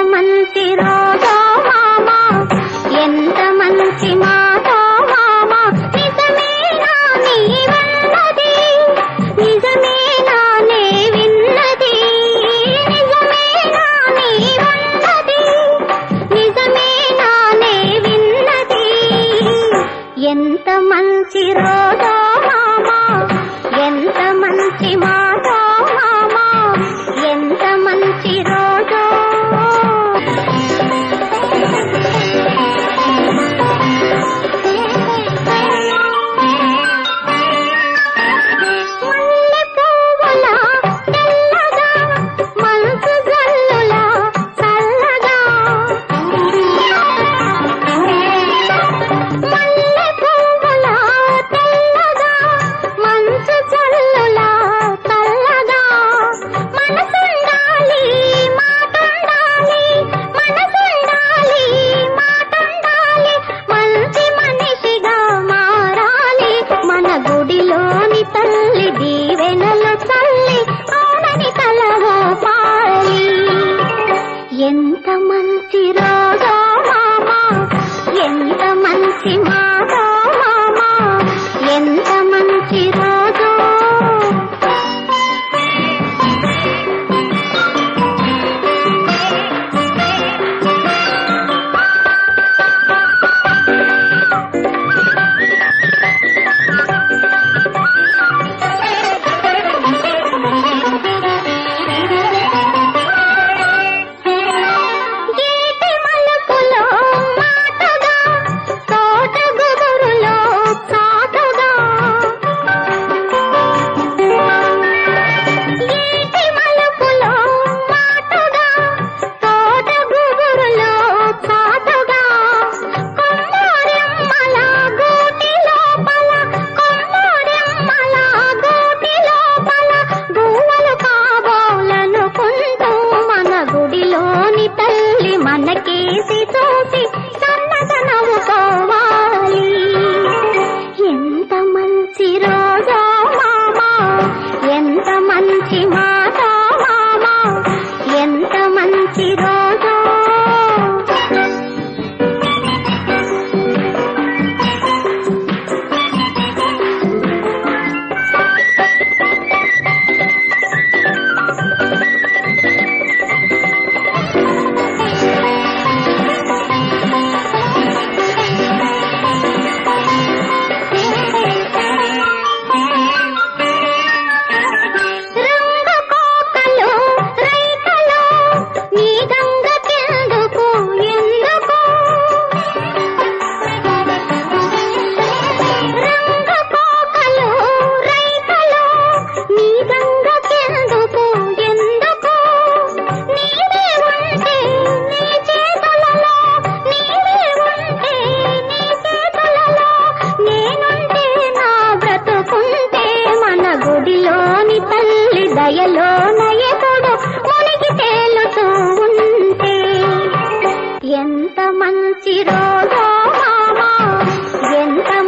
మంచి రోజో మామా ఎంత మంచి మాటో మామా నిజమేనా నీ విన్నది నిజమేనా నే విన్నది నిజమేనా నీ విన్నది నిజమేనా నే విన్నది ఎంత మంచి రోజో మామా ఎంత మంచి మాటో మామా ఎంత మంచి రోజో మల్లె పువ్వుల తెల్లగా మనసు జల్లులా చల్లగా మల్లె పువ్వుల తెల్లగా మంచు జల్లులా చల్లగా మనసుండాలి మాటుండాలి మనసుండాలి మాటుండాలి మంచి మనిషిగా మారాలి మన గుడిలోని తల్లి దీవెనలు చల్లి ఆనని తలగా పాలి ఎంత మంచి రోజో మామా ఎంత మంచి మాటో మామా ఎంత మంచి రోజో గీటి మలుపులో మాటగా తోట గుబురులో చాటుగా గీటి మలుపులో మాటగా తోట గుబురులో చాటుగా కొమ్మరెమ్మల గూటి లోపల కొమ్మరెమ్మల గూటి లోపల గువ్వలు కాబోలనుకుంటూ మన గుడిలోని తల్లి మనకేసి చూసి సన్నగ నవ్వుకోవాలి ఎంత మంచి రోజో మామా ఎంత మంచి మాట మామా ఎంత మంచి రోజో రంగు కోకలు రైకలు నీ గంగకెందుకు ఎందుకు రంగు కోకలు రైకలు నీ గంగకెందుకు ఎందుకు నీవే ఉంటే నీ చేతులలో నీవే ఉంటే నీ చేతులలో నేనుంటే నా బ్రతుకుంటే మన గుడిలోని తల్లి దయలో నయకుడు మునిగి తేలుతూ ఉంటే ఎంత మంచి రోజో మామా ఎంత